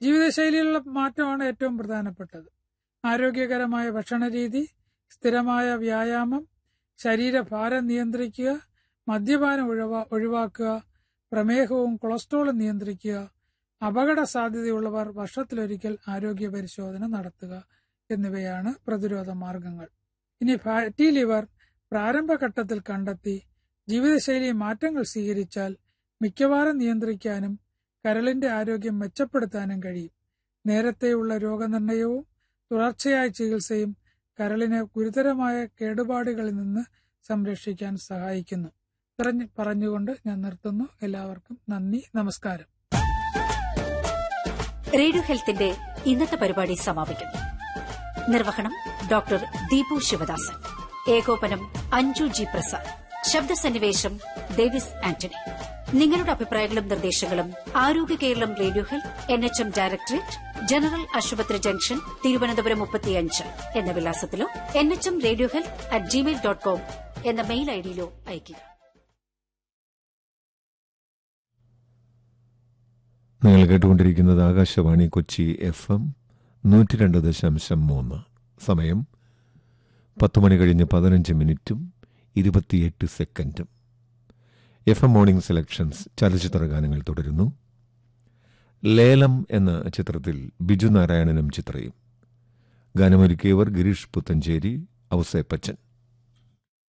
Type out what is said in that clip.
ജീവിതശൈലിയിലുള്ള മാറ്റമാണ് ഏറ്റവും പ്രധാനപ്പെട്ടത് ആരോഗ്യകരമായ ഭക്ഷണരീതി സ്ഥിരമായ വ്യായാമം ശരീരഭാരം നിയന്ത്രിക്കുക മദ്യപാനം ഒഴിവാ ഒഴിവാക്കുക പ്രമേഹവും കൊളസ്ട്രോളും നിയന്ത്രിക്കുക അപകട സാധ്യതയുള്ളവർ വർഷത്തിലൊരിക്കൽ ആരോഗ്യ പരിശോധന നടത്തുക എന്നിവയാണ് പ്രതിരോധ മാർഗങ്ങൾ ഇനി ഫാറ്റി ലിവർ പ്രാരംഭഘട്ടത്തിൽ കണ്ടെത്തി ജീവിതശൈലി മാറ്റങ്ങൾ സ്വീകരിച്ചാൽ മിക്കവാറും നിയന്ത്രിക്കാനും കരളിന്റെ ആരോഗ്യം മെച്ചപ്പെടുത്താനും കഴിയും നേരത്തെയുള്ള രോഗനിർണയവും തുടർച്ചയായ ചികിത്സയും കരളിനെ ഗുരുതരമായ കേടുപാടുകളിൽ നിന്ന് സംരക്ഷിക്കാൻ സഹായിക്കുന്നു ഇത്രഞ്ഞ് പറഞ്ഞുകൊണ്ട് ഞാൻ നിർത്തുന്നു എല്ലാവർക്കും നന്ദി നമസ്കാരം റേഡിയോ ഹെൽത്തിന്റെ ഇന്നത്തെ പരിപാടി സമാപിക്കുന്നു നിർവഹണം ഡോക്ടർ ദീപു ശിവദാസൻ ഏകോപനം അഞ്ജു ജി പ്രസാദ് ശബ്ദസന്നിവേശം ഡേവിസ് ആന്റണി നിങ്ങളുടെ അഭിപ്രായങ്ങളും നിർദ്ദേശങ്ങളും Arogya Keralam radio health N H M directorate general ആശുപത്രി ജംഗ്ഷൻ തിരുവനന്തപുരം മുപ്പത്തിയഞ്ച് എന്ന വിലാസത്തിലോ N H M radio health at Gmail dot com എന്ന മെയിൽ ഐഡിയിലോ അയയ്ക്കുക നിങ്ങൾ കേട്ടുകൊണ്ടിരിക്കുന്നത് ആകാശവാണി കൊച്ചി എഫ് എം നൂറ്റി രണ്ട് ദശാംശം മൂന്ന് സമയം പത്ത് മണി കഴിഞ്ഞ് പതിനഞ്ച് മിനിറ്റും ഇരുപത്തിയെട്ട് സെക്കൻഡും എഫ് എം മോർണിംഗ് സെലക്ഷൻസ് ചലച്ചിത്ര ഗാനങ്ങൾ തുടരുന്നു ലേലം എന്ന ചിത്രത്തിൽ ബിജു നാരായണനും ചിത്രയും ഗാനമൊരുക്കിയവർ ഗിരീഷ് പുത്തഞ്ചേരി ഔസേപ്പച്ചൻ